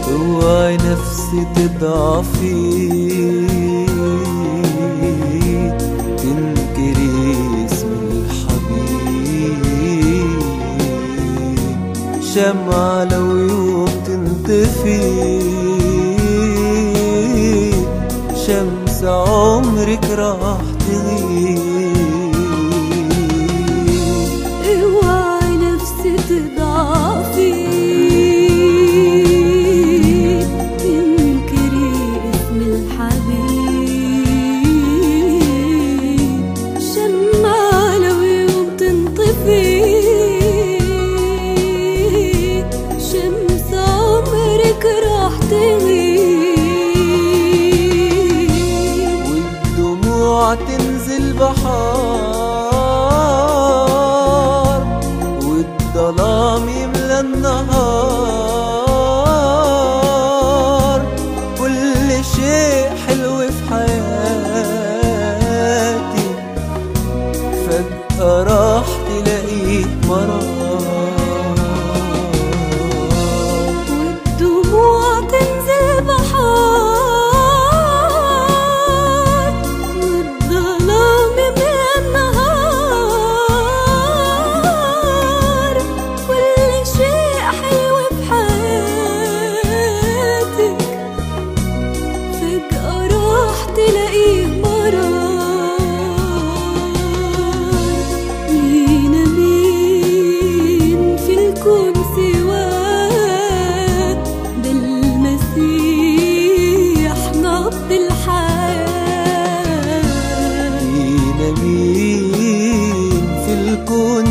اوعي نفسي تضعفي تنكري اسم الحبيب شمعة لو يوم تنطفي شمس عمرك راح تغيب اوعي نفسي تضعفي تنكري اسم الحبيب شمعة لو يوم تنطفي شمس عمرك راح تغيب والدموع تنزل بحار والظلام يملى النهار كل شيء حلو في حياتي فجأة راح تلاقيه مرار والدموع تنزل بحار والظلام يملى النهار كل شيء حلو في حياتك فجأة راح تلاقيه مرار لينا مين في الكون سواك ده المسيح نبض الحياة لينا مين في الكون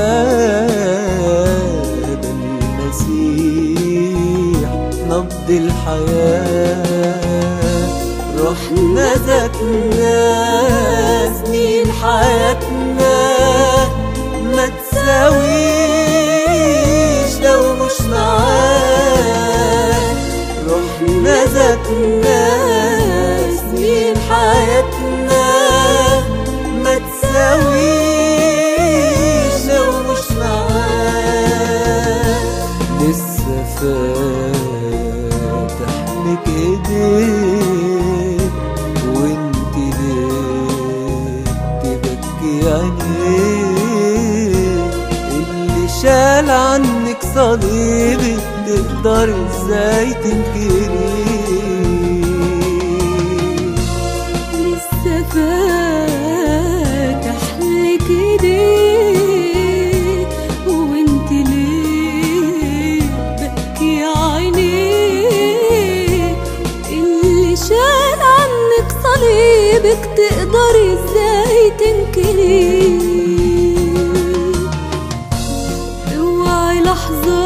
سواه ده المسيح نبض الحياة رحنا ذاتنا سنين حياتنا ما تساويش لو مش معاك رحنا ذاتنا سنين حياتنا ما تساويش لو مش معاك لسه فاتح لك ايديك وانت ليه تبكي عينيك اللي شال عنك صليبك تقدر ازاي تنكريه لسه فاتح لك ايديك وانت ليه بكي عينيك اللي شال عنك صليبك تقدري ازاي تنكريه اوعي لحظة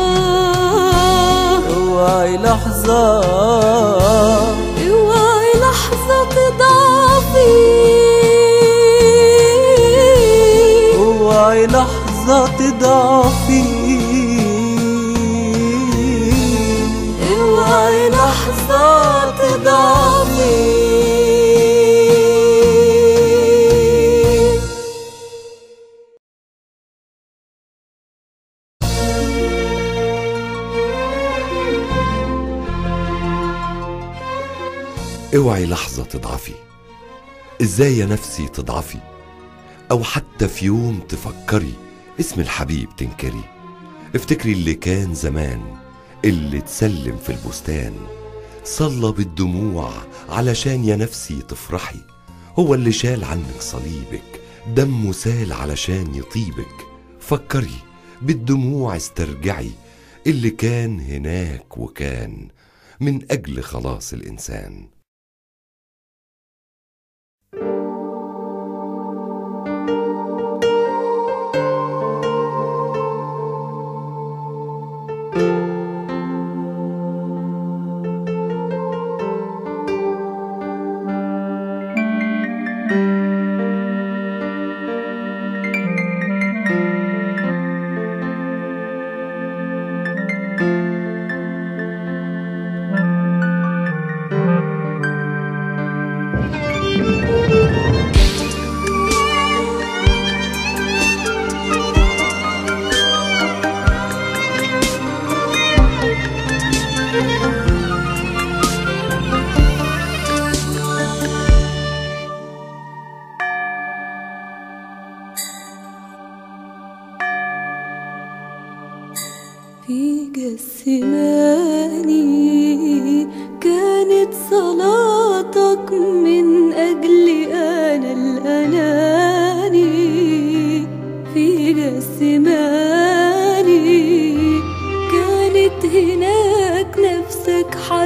اوعي لحظة اوعي لحظة تضعفي اوعي لحظة تضعفي اوعي لحظة تضعفي اوعي لحظة تضعفي ازاي يا نفسي تضعفي او حتى في يوم تفكري اسم الحبيب تنكري افتكري اللي كان زمان اللي تسلم في البستان صلى بالدموع علشان يا نفسي تفرحي هو اللي شال عنك صليبك دمه سال علشان يطيبك فكري بالدموع استرجعي اللي كان هناك وكان من أجل خلاص الإنسان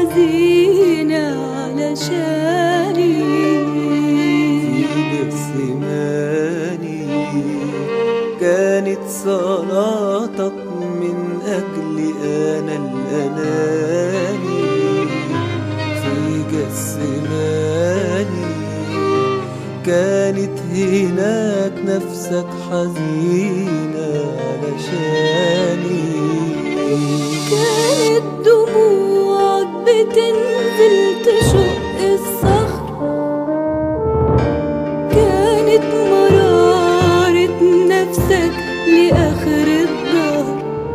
حزينة علشاني في جسماني كانت صلاتك من أجل أنا الأناني في جسماني كانت هناك نفسك حزينة علشاني كانت دموعك بتنزل تشق الصخر كانت مرارة نفسك لآخر الظهر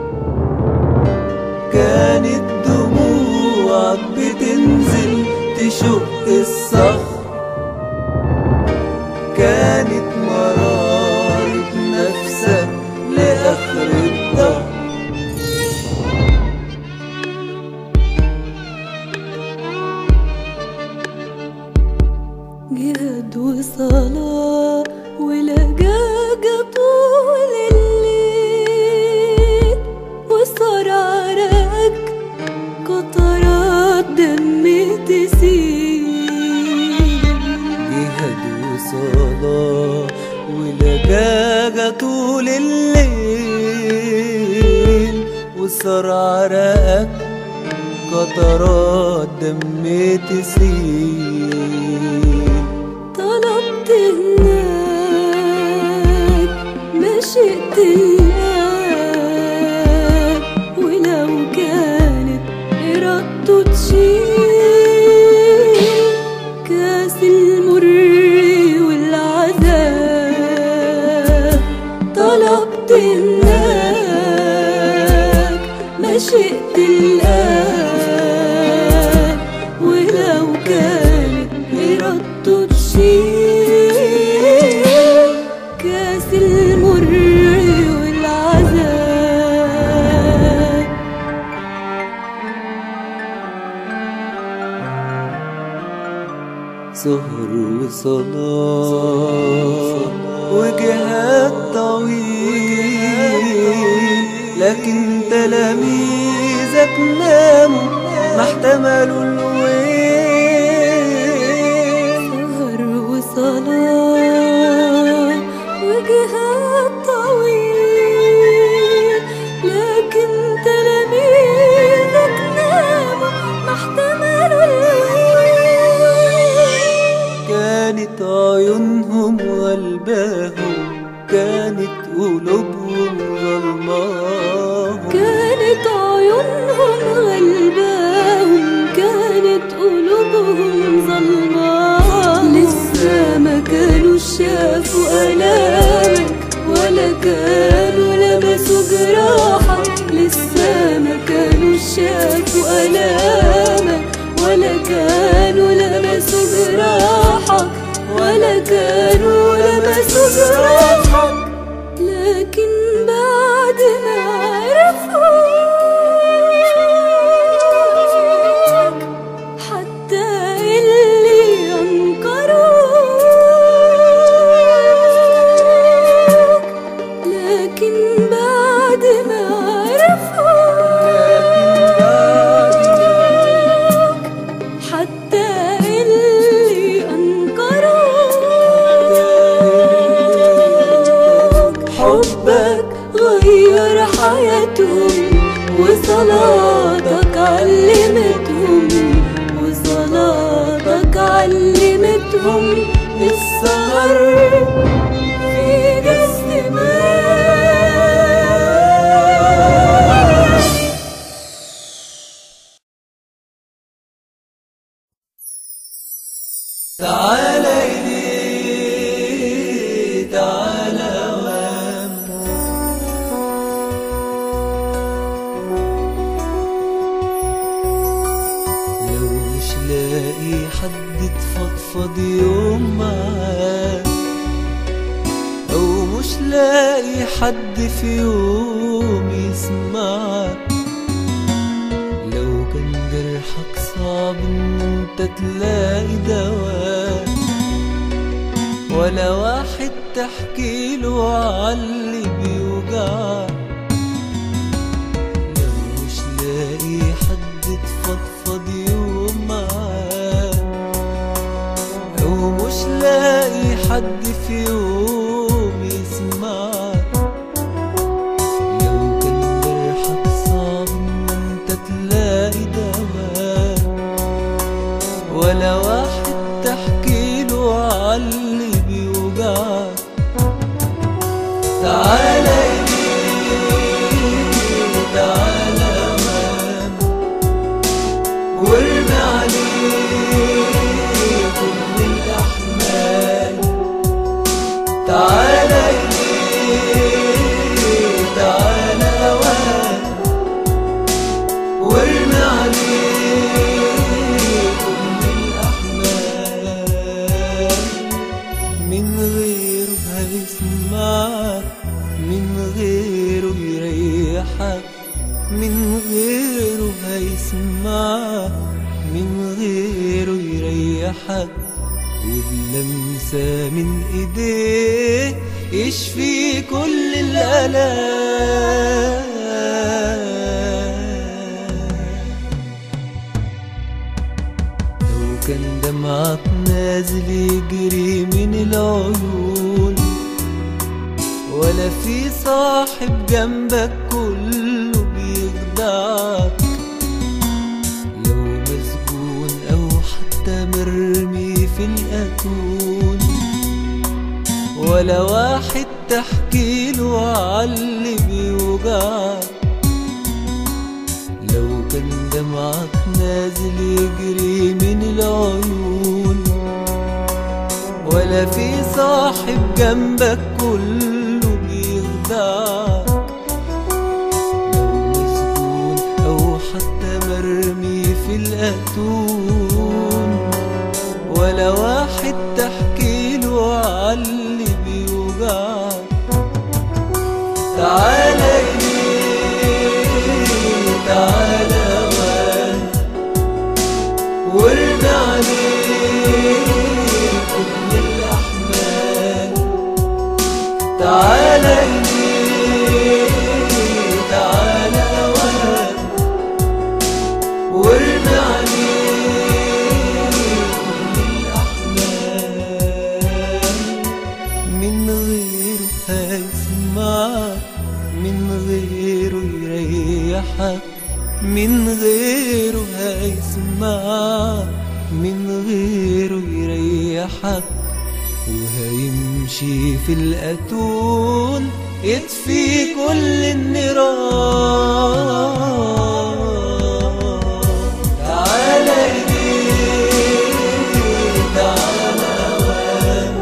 كانت دموعك بتنزل تشق الصخر كانت مرارة نفسك لآخر الظهر جهاد وصلاة ولجاجة طول الليل وصار عرقك قطرات دم تسيل جهاد وصلاة ولجاجة طول الليل وصار عرقك قطرات دم تسيل طلبت هناك مشيت الله ولو كانت إرادته تشيل كاس المر والعذاب طلبت هناك مشيت الآن ولو كانت إرادته تشيل كاس المر والعذاب سهر وصلاة وجهاد طويل لكن تلاميذك ناموا ما احتملوا الويل سهر وصلاة وجهاد طويل لكن تلاميذك ناموا ما احتملوا الليل كانت عيونهم غلباهم كانت قلوبهم ظلماهم كانت عيونهم غلباهم كانت قلوبهم ظلماهم لسه ما كانوا شافوا ألامك ولا كانوا لمسوا جراحك لسه ما كانوا شافوا ألامك ولا كانوا لمسوا جراحك ولا كانوا لمسوا جراحك لكن بعد ما عرفوك حتى اللي أنكروك لكن بعد ما عرفوك حتى اللي أنكروك حبك غير حياتهم وصلاتك علمتهم وصلاتك علمتهم السهر في جسمك تعالى إليه تعالى وام لو مش لاقي حد تفضفض يوم معاه أو مش لاقي حد في يوم يسمعك لو كان جرحك صعب ان انت تلاقي دواء ولا واحد تحكي له عاللي بيوجعك لو مش لاقي حد تفضفض يوم حد في يوم يسمعك لو كان جرحك صعب ان انت تلاقي دواء ولا واحد تحكي له عاللي بيوجعك تعالى إليه تعالى أمان وارمي عليه كل الأحمال تعالى إليه تعالى أوان وارمي عليه كل الأحمال من غيره هيسمعك من غيره يريحك من غيره هيسمعك من غيره يريحك وبلمسة من ايديه يشفي كل الآلام لو كان دمعك نازل يجري من العيون ولا في صاحب جنبك كله بيخدعك لو مسجون او حتى مرمي في الاتون ولا واحد تحكي له عاللي بيوجعك لو كان دمعك نازل يجري من العيون ولا في صاحب جنبك كله بيخدعك لو مسجون او حتى مرمي في الاتون ولا واحد تحكي له عاللي بيوجعك تعالى إليه تعالى وان وارمي عليه كل الأحمال تعالى إليه تعالى وان وارمي عليه كل الأحمال من غيره هيسمعك من غيره يريحك من غيره هيسمعك من غيره يريحك وهيمشي في الأتون يطفي كل النيران تعالى إليه تعالى وان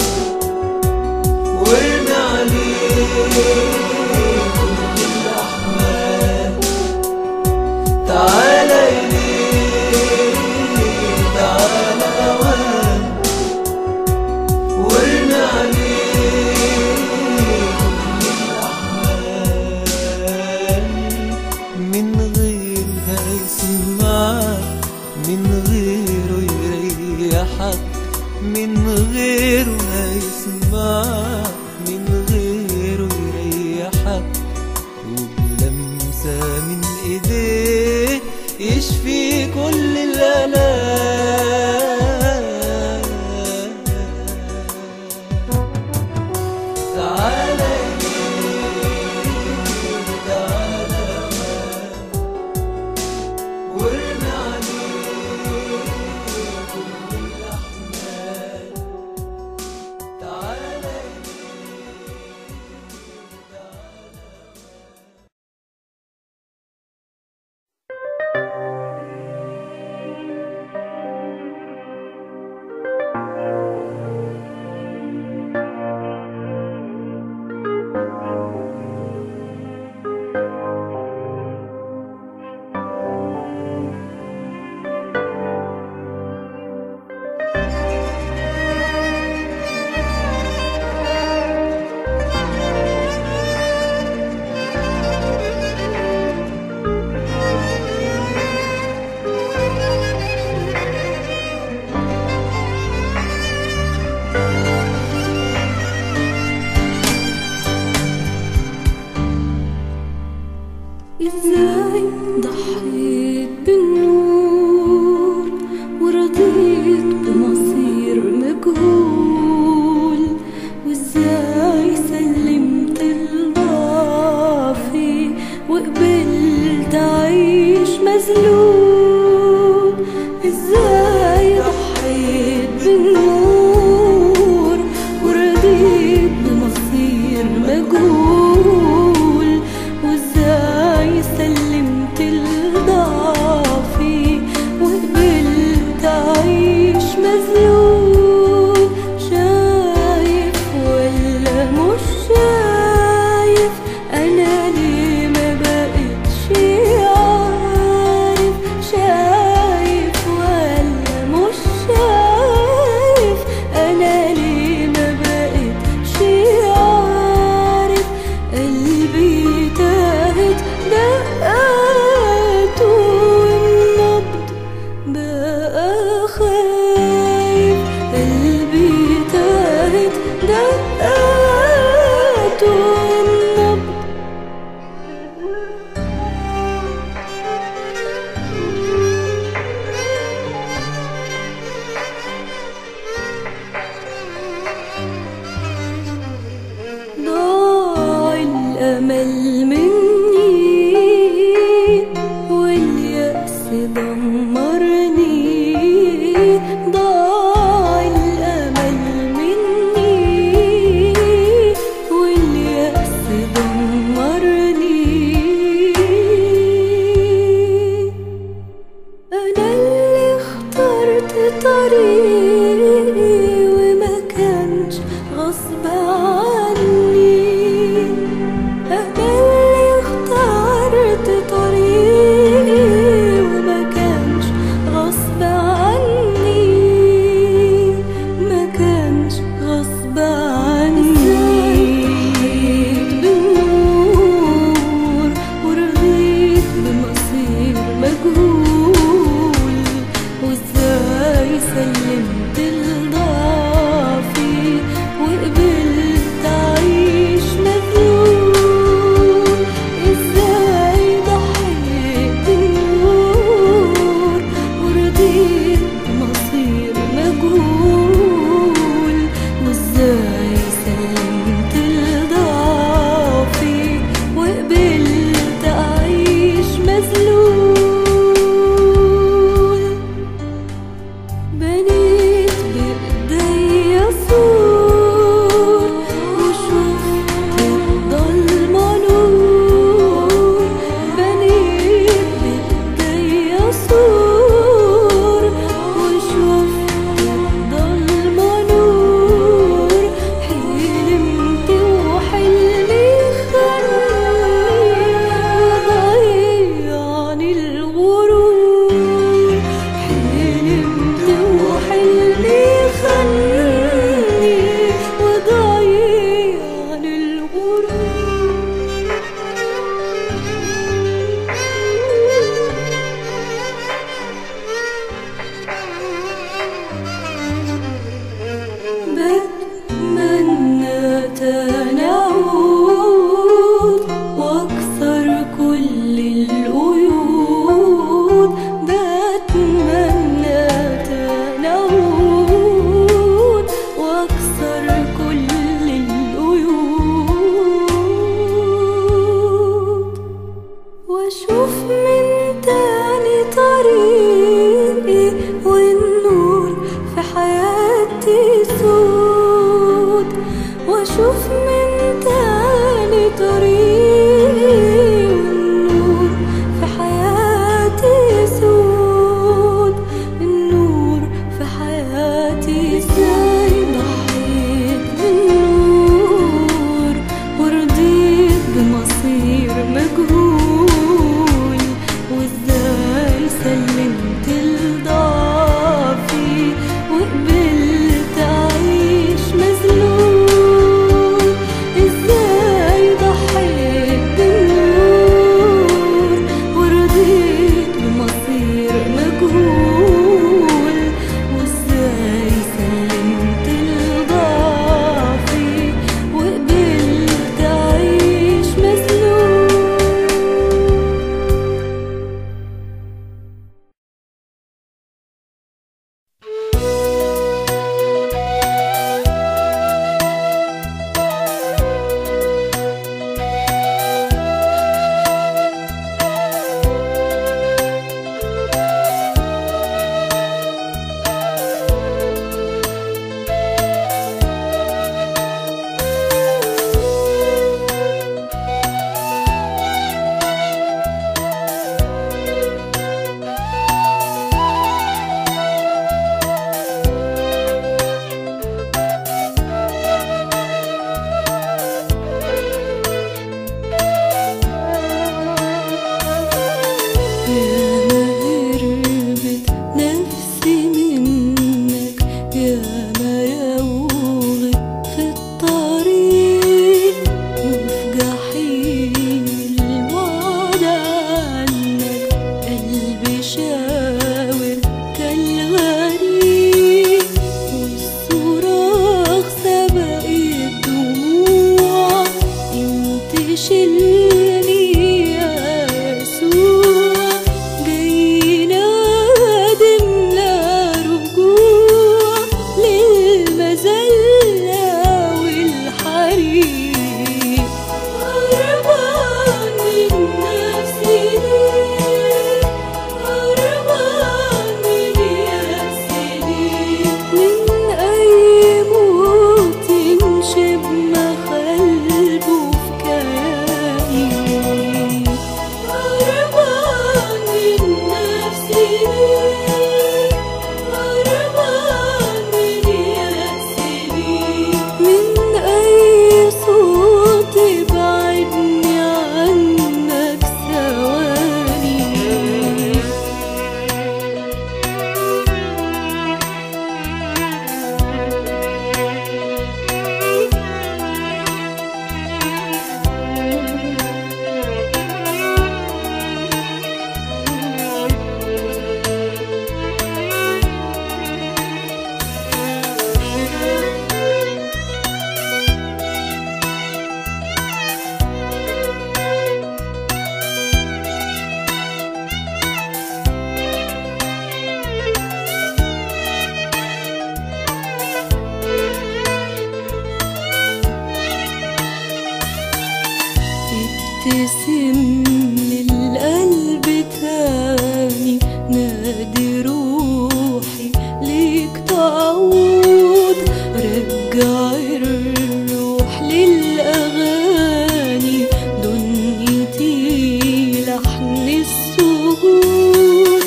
وارمي عليه كل الأحمال تعالى إليه تعالى وان وارمي عليه كل الأحمال من غير هيسمعك من غيره يريحك من غيره هيسمعك من غيره يريحك وبلمسة من ايديه يشفي كل الآلام تعالى إليه تعالى وارمي عليه كل الأحمال تعالى طريقي وما كانش غصب عني أنا اللي اخترت طريقي وما كانش غصب عني ما كانش غصب عني بالنور ورضيت بمصير مجهول وازاي سلمت لضعفي وقبلت اعيش مذلول ازاي ضحيت بالنور ورضيت بمصير مجهول وازاي سلمت لضعفي وقبلت اعيش مذلول بنيت بإيديا سور وشفت الضلمة نور بنيت بإيديا سور وشفت الضلمة نور حلمت وحلمي خلني وضيعني الغرور حلمت وحلمي خلني وضيعني بتمنى تنعود واكسر كل القيود بتمنى تنعود واكسر كل القيود واشوف من تاني طريقي والنور في حياتي سود واشوف من تاني طريقي والنور في حياتي سود النور في حياتي ازاي ضحيت بالنور ورضيت بمصير مجهول وازاي سلمت لضعفي وقبلت اعيش مذلول ازاي ضحيت بالنور ورضيت بمصير مجهول وازاي سلمت لضعفي وقبلت اعيش مذلول روحي ليك تعود رجع الروح للأغاني دنيتي لحن السجود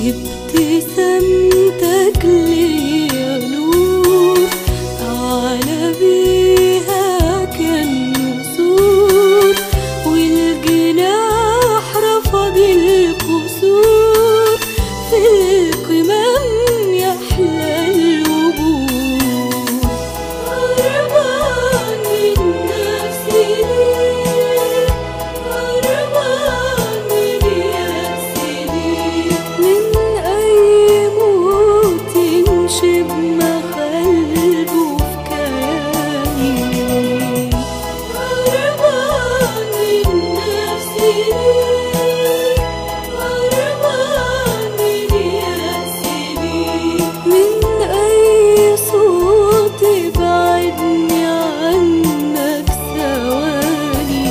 ابتسامتك ليا نور على بيها كالنسور والجناح رفض الكسور في القمم يحلى الوجود هربان من نفسي ليه هربان من يأسي ليه من أي موت ينشب مخلبه في كياني هربان من نفسي ليه هربان من يأسي ليه من أي صوت يبعدني عنك ثواني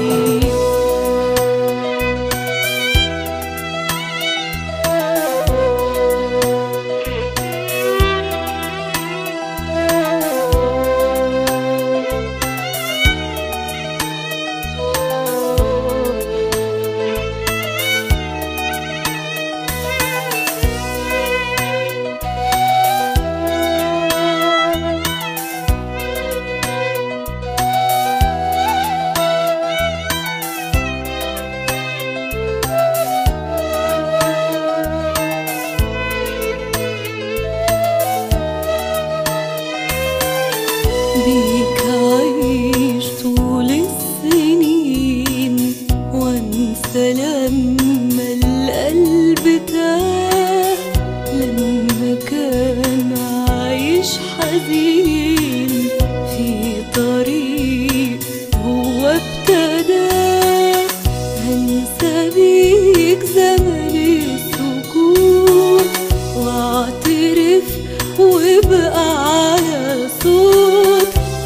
بيك عيش طول السنين وانسى لما القلب تاه لما كان عايش حزين في طريق هو ابتداه هنسى بيك زمن السكوت واعترف وابقى على صوت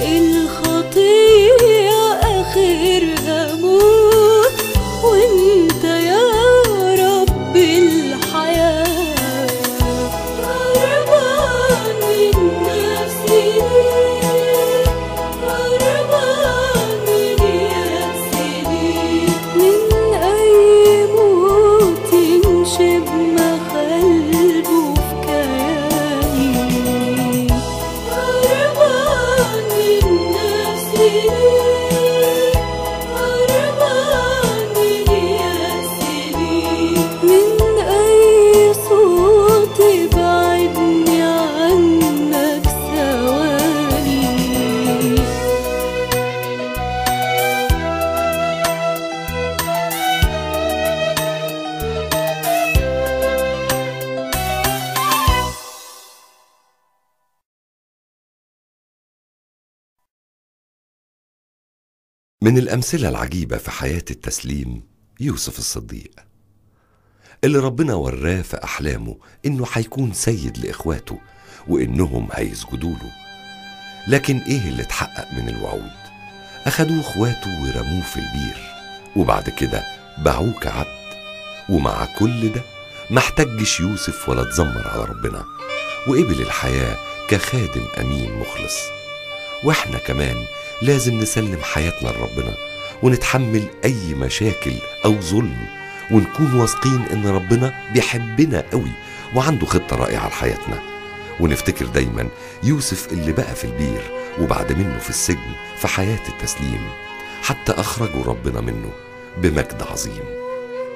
الخطية آخرها موت وانت يا رب الحياة هربان من نفسي ليه هربان من يأسي ليه من أي موت ينشب مخلبه في كياني هربان من نفسي ليه هربان من يأسي ليه من أي صوت يبعدني عنك ثواني من الأمثلة العجيبة في حياة التسليم يوسف الصديق اللي ربنا وراه في أحلامه إنه هيكون سيد لإخواته وإنهم هيسجدوا له لكن إيه اللي اتحقق من الوعود أخدوه إخواته ورموه في البير وبعد كده باعوه كعبد ومع كل ده ما احتجش يوسف ولا اتذمر على ربنا وقبل الحياة كخادم أمين مخلص واحنا كمان لازم نسلم حياتنا لربنا ونتحمل اي مشاكل او ظلم ونكون واثقين ان ربنا بيحبنا قوي وعنده خطه رائعه لحياتنا ونفتكر دايما يوسف اللي بقى في البير وبعد منه في السجن في حياه التسليم حتى اخرجوا ربنا منه بمجد عظيم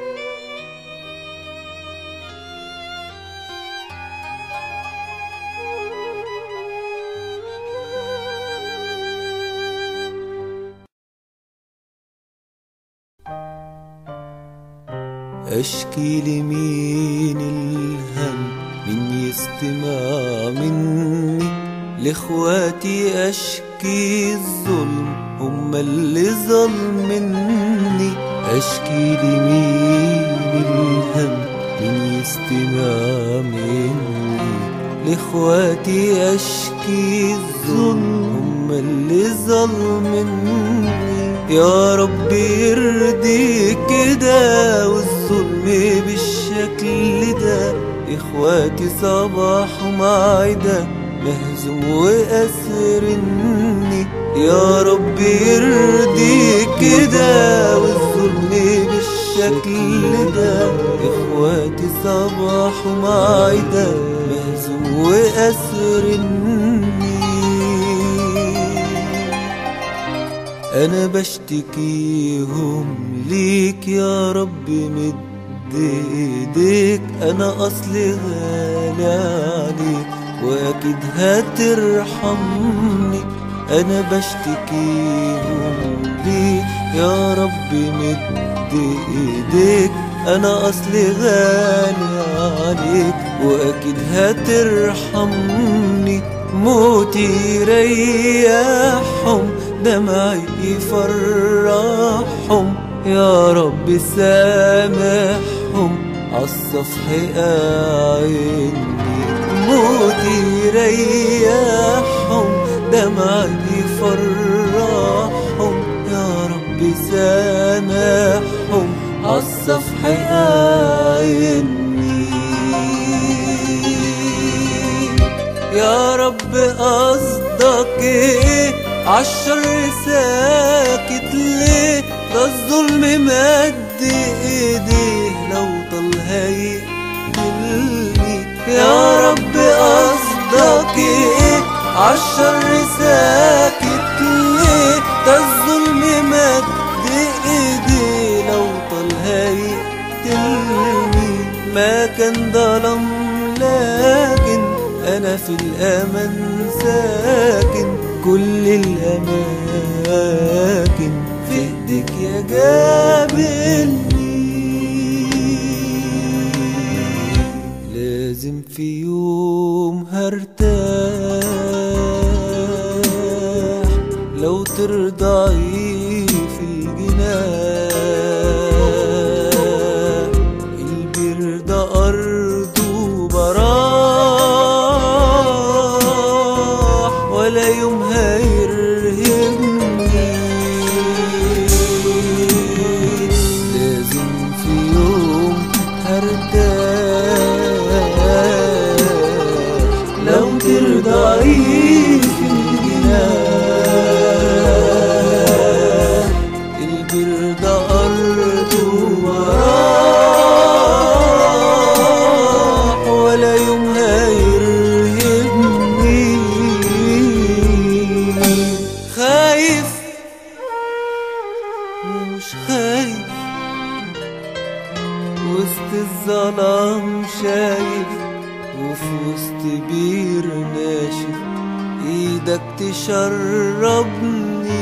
أشكي لمين الهم من يستمع مني لإخواتي أشكي الظلم هم اللي ظلمني أشكي لمين الهم من يستمع مني لإخواتي أشكي الظلم هم اللي ظلمني يا رب يرضيك كده والظلم بالشكل ده اخواتي صباح ومعدة مهزوم وأسرني يا رب يرضيك كده والظلم بالشكل ده اخواتي صباح ومعدة مهزوم وأسرني انا بشتكيهم ليك يا رب مد ايديك انا اصلي غالي عليك واكيد هترحمني انا بشتكيهم ليك يا رب مد ايديك انا اصلي غالي عليك واكيد هترحمني موتي يريحهم دمعي يفرحهم يا رب سامحهم عالصفح أعيني موتي يريحهم دمعي يفرحهم يا رب سامحهم عالصفح أعيني يا رب قصدك ايه عالشر ساكت ليه ده الظلم مد ايديه لو طال هيقتلني يا رب قصدك ايه عالشر ساكت ليه ده الظلم مد ايديه لو طال هيقتلني ما كان ظلم لكن انا في الامان ساكن كل الاماكن في ايديك يا جابلني لازم في يوم هرتاح لو ترضعي في الجناح البر ده أرضه براح ولا يوم هيرهمني لازم في يوم هرتاح لو ترضعي في الجناح البر ده أرضه وراح ولا يوم هيرهبني خايف ومش خايف وسط الظلام شايف وفي وسط بير ناشف ايدك تشربني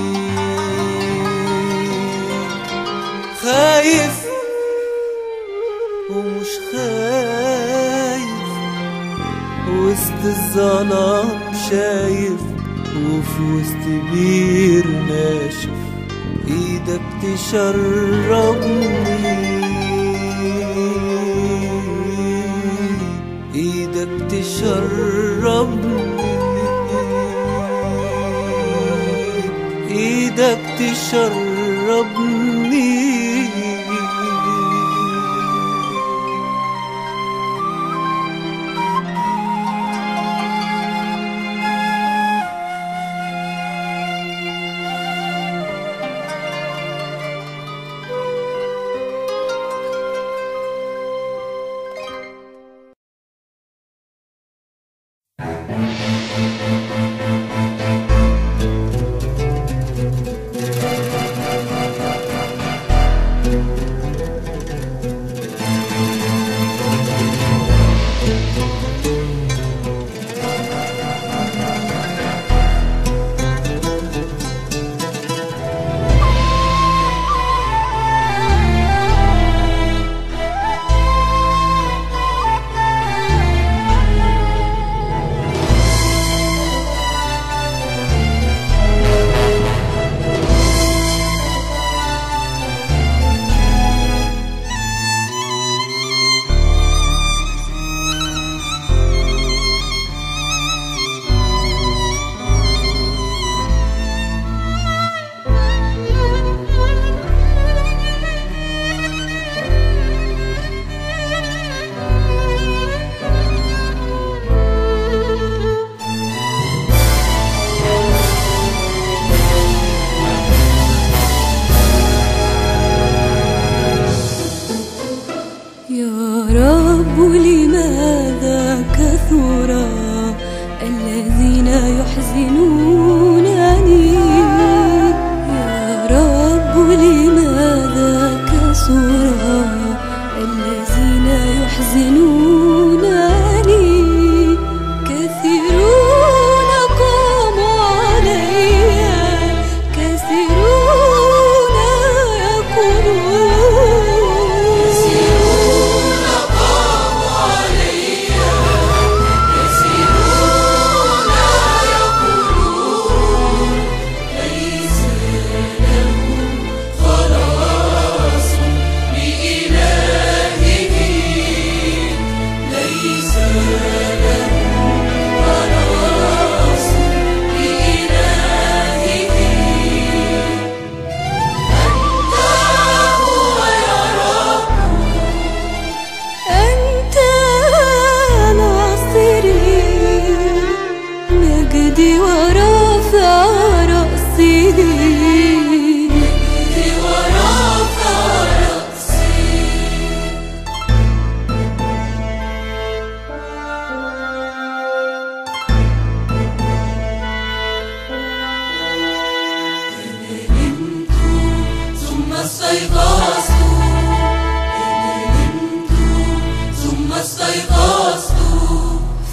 خايف ومش خايف وسط الظلام شايف وفي وسط بير ناشف ايدك تشربني ايدك تشربني ايدك تشربني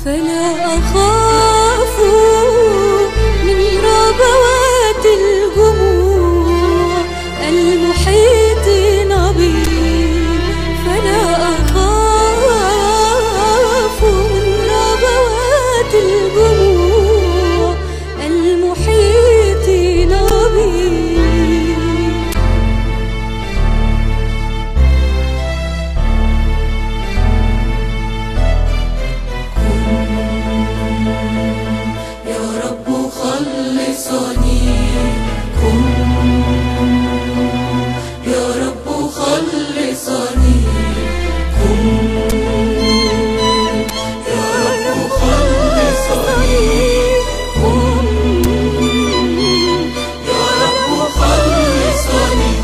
فلا أخاف من ربوات الجموع المحيطين بي فلا أخاف من ربوات الجموع المحيطين بي يا رب خلصني كن يا رب خلصني كن يا رب خلصني كن يا رب خلصني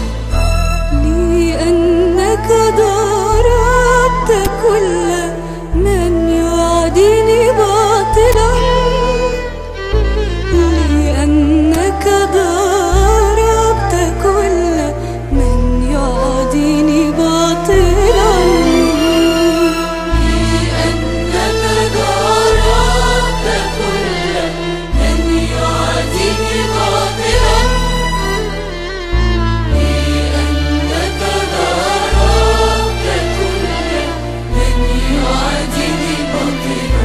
لأنك ضربت كل من يعاديني باطلا لأنك ضربت كل من يعاديني باطلا لأنك ضربت كل من يعاديني باطلا لأنك ضربت كل من يعاديني باطلا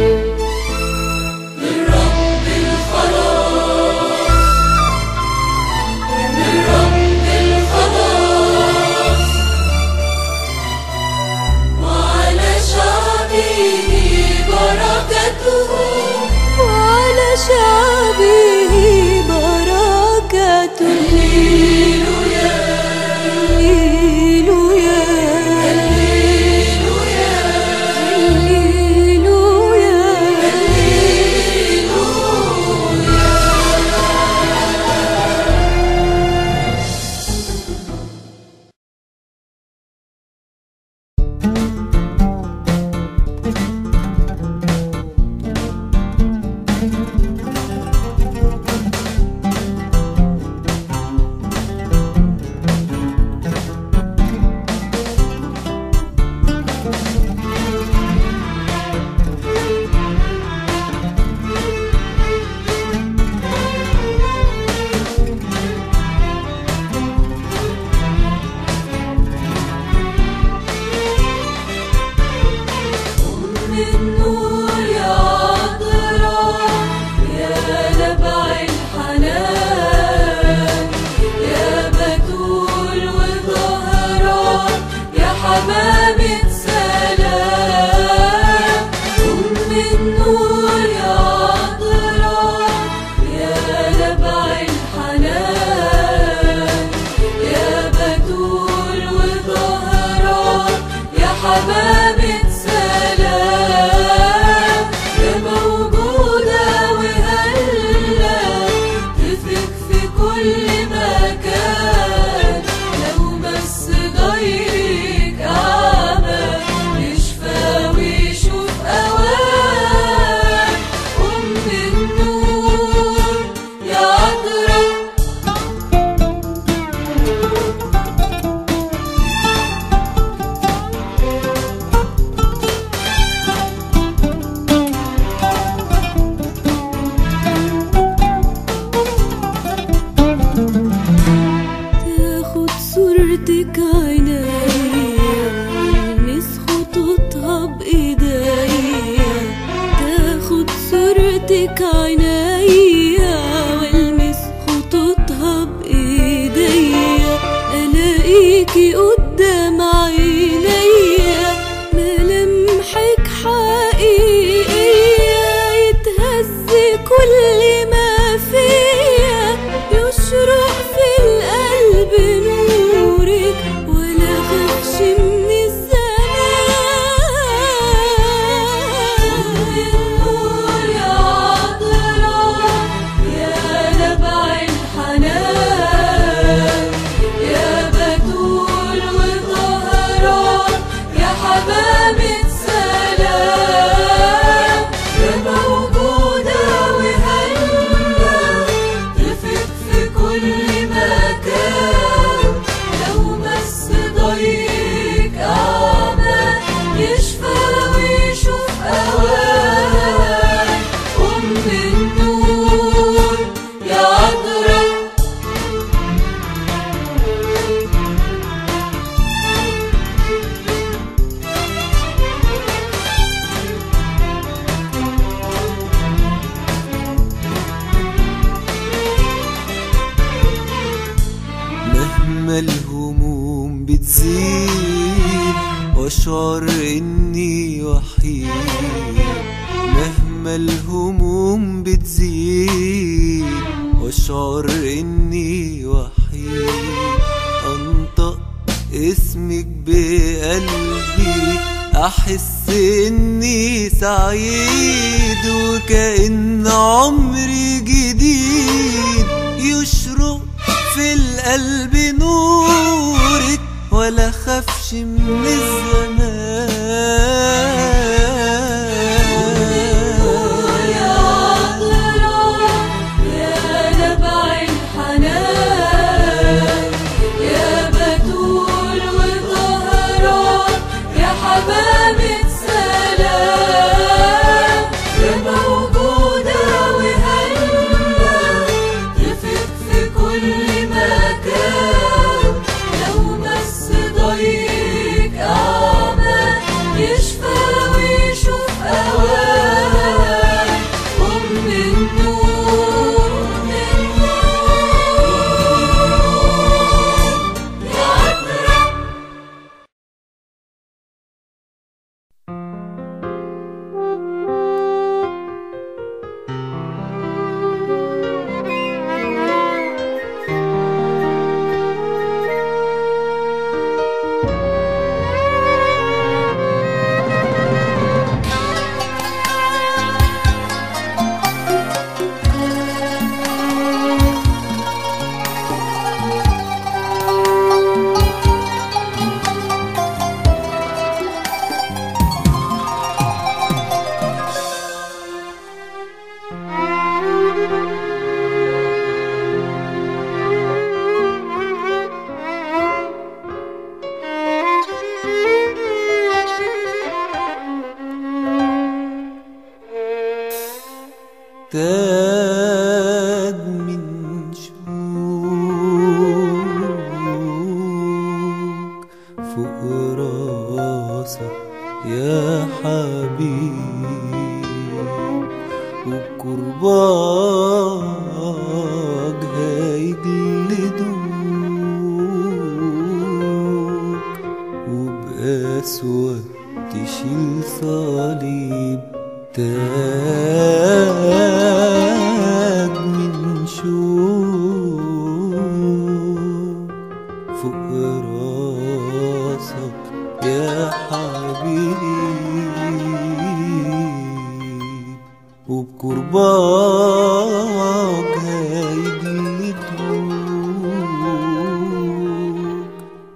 للرب الخلاص للرب الخلاص وعلى شعبه بركته وعلى شعبه بركته هللويا هللويا هللويا هللويا النور يا عطرة يا نبع الحنان يا بتول وطهرة يا حمامة سلام أم النور يا عطرة يا نبع الحنان يا بتول وطهرة يا حمامة سلام يا موجودة وهلا تفك في كل مكان لو بس ضيق أعمى يشفى ويشوف أوان أم النور يا عطرة تاخد صورتك عينيا والمس خطوطها بايديا تاخد صورتك عينيا والمس خطوطها بايديا الاقيكي قدام عينيا ملامحك حقيقية يتهز كل ما فيا يشرق في القلب نورك ولا خافش من الزمان النور يا عطرة لما الهموم بتزيد واشعر اني وحيد انطق اسمك بقلبي احس اني سعيد وكأن عمري جديد يشرق في القلب نورك ولا خافش من الزمان يا عطرة يا نبع الحنان يا بتول وطهران يا حبابة سلام يا موجودة وهلا تفت في كل مكان لو بس ضيق أعمى يشفى ويشوف أوان أم النور أم النور يا عطرة تاج من شوق فوق راسك يا حبيب وبكرباج هيجلدوك وبأسود تشيل صليب تاج من شوق فوق راسك يا حبيب وبكرباج هيجلدوك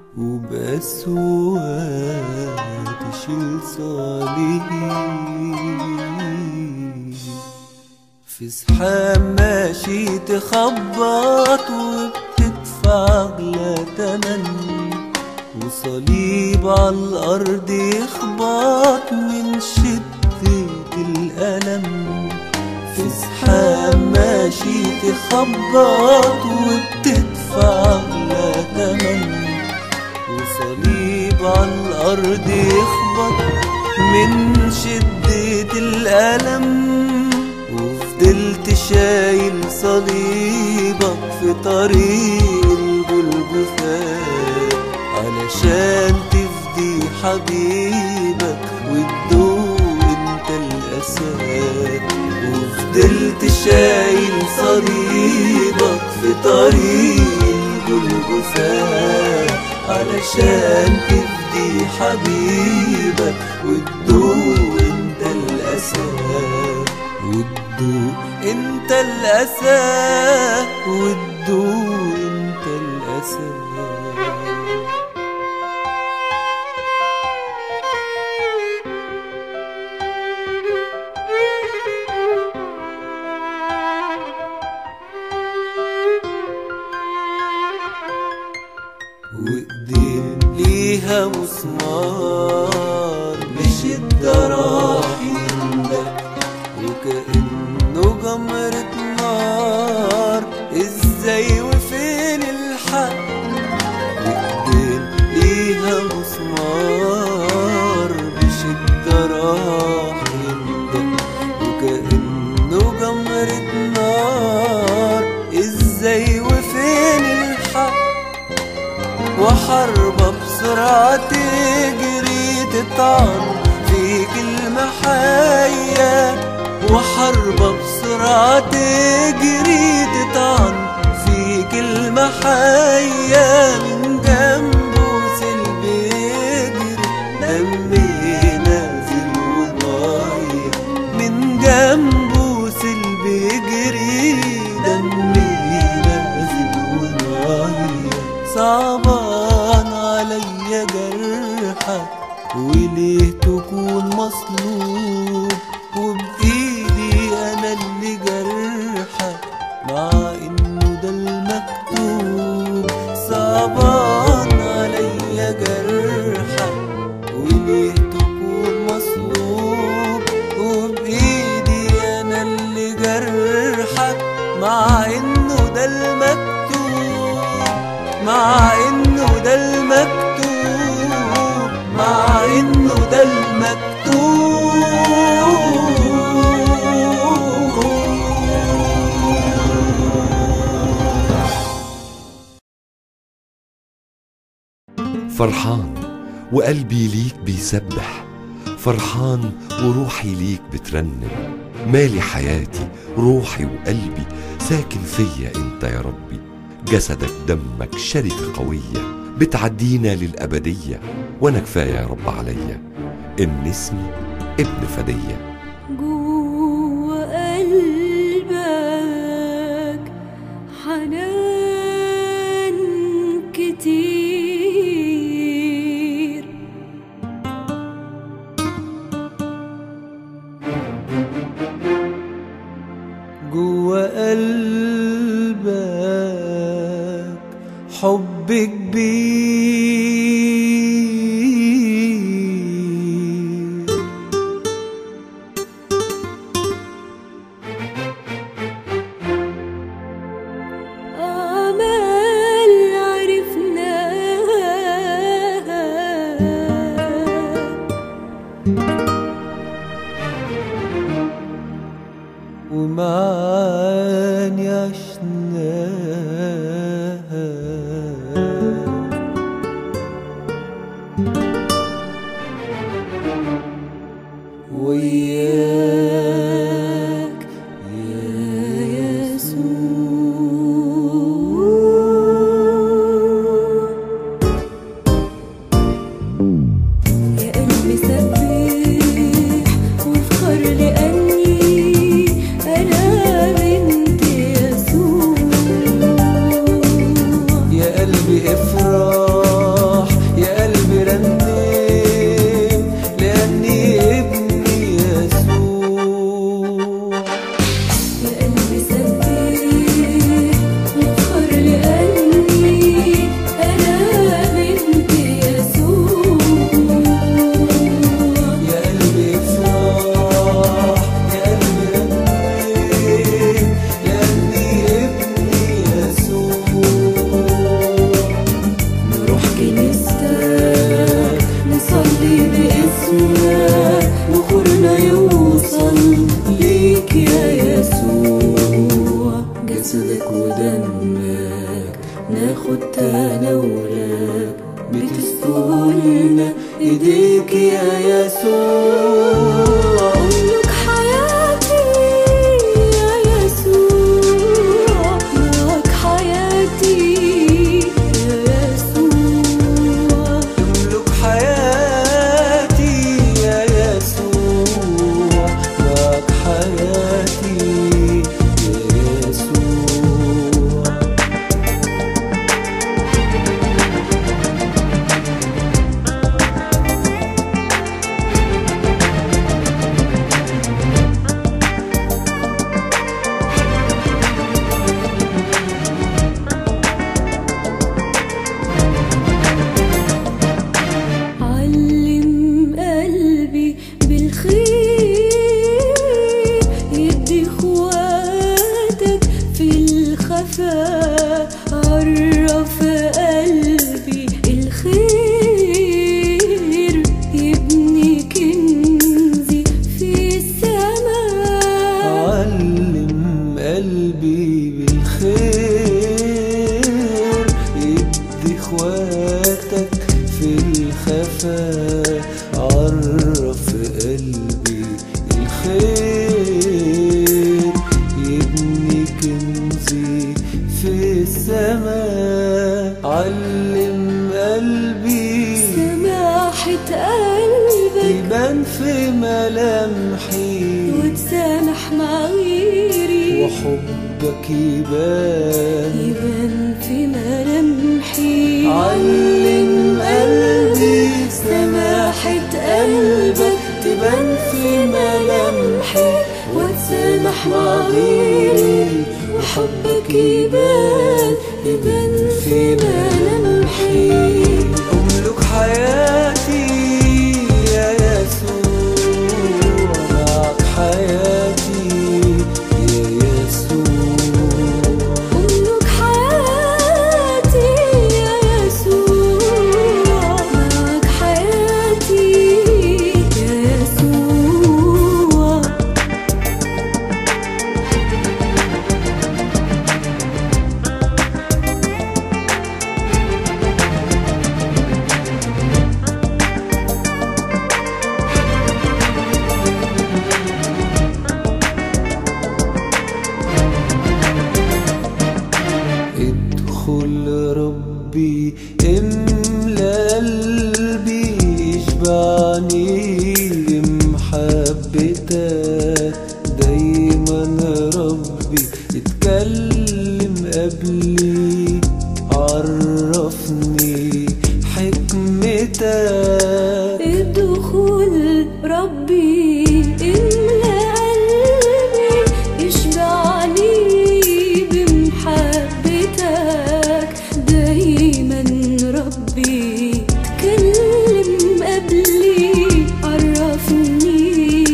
وبأسود تشيل صليب في سحاب ماشي تخبط وبتدفع أغلى تمن وصليب على الأرض يخبط من شدة الألم في سحاب ماشي تخبط وبتدفع أغلى تمن وصليب على الأرض يخبط من شدة الألم وفضلت شايل صليبك في طريق الجلجثات علشان تفدي حبيبك وتدوق انت الأساد وفضلت شايل صليبك في طريق الجلجثات علشان تفدي حبيبك وتدوق انت الأساد وتدوق انت الأسى وتدوق انت الأسى وايدين ليها مسمار بشدة راح يندق وكأنه جمرة نار ازاي وفين الحق وايدين ليها مسمار بشدة راح يندق وكأنه جمرة نار ازاي وفين الحق وحربة بسرعة تجري تطعن فيك المحايا ضربة بسرعة تجري تطعن في كلمة حية من جنبه سلب يجري دمي نازل وضايع من جنبه سلب يجري دمي نازل وضايع صعبان عليا جرحك وليه تكون مصلوب وبإيدي أنا اللي جرحك مع إنه ده المكتوب صعبان عليا جرحك وليه تكون مصلوب وبإيدي أنا اللي جرحك مع إنه ده المكتوب مع إنه ده المكتوب مع إنه ده المكتوب فرحان وقلبي ليك بيسبح فرحان وروحي ليك بترنم مالي حياتي روحي وقلبي ساكن فيا انت يا ربي جسدك دمك شركة قوية بتعدينا للأبدية وأنا كفاية يا رب عليا إن اسمي ابن فدية جوا قلبك حنان كتير جوا قلبك حب كبير آمال عرفناها ومعاني عشناها وياك يا يسوع يا قلبي سبح وافخر لأني أنا بنت يسوع يا قلبي افرح يا قلبي رنم لاني ابني يسوع يا قلبي سبح وافخر لأني أنا بنت يسوع يا قلبي افرح يا قلبي رنم لاني ابني يسوع نروح كنيستك نصلي باسمك نخورنا يوصل ليك يا يسوع جسدك ودمك ناخد تناولك بتسترنا ايديك يا يسوع املك حياتي يا يسوع معك حياتي يا يسوع تملك حياتي يا يسوع معك حياتي يا يسوع حبك يبان يبان في ملامحي علم قلبي سماحة قلبك تبان في ملامحي وتسامح ماضيني وحبك يبان يبان في ملامحي أملك حياتي يا يسوع معك حياتي يا يسوع أملك حياتي يا يسوع معك حياتي يا يسوع ادخل ربي املا قلبي اشبعني بمحبتك دايما ربي اتكلم قبلي عرفني حكمتك ادخل ربي املا قلبي اشبعني بمحبتك دايما ربي تكلم قبلي عرفني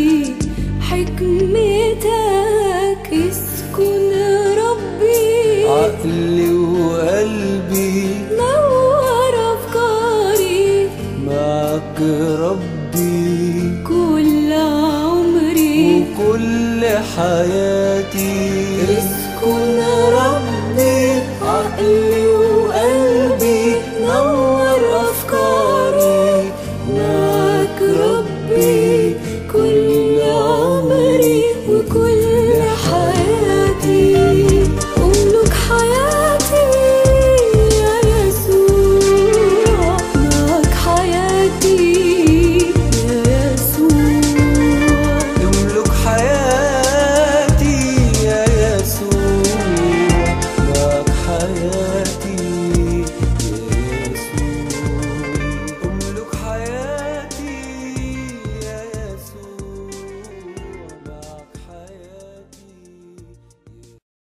حكمتك اسكن ربي عقلي وقلبي نور افكاري معك ربي كل عمري وكل حياتي اسكن ربي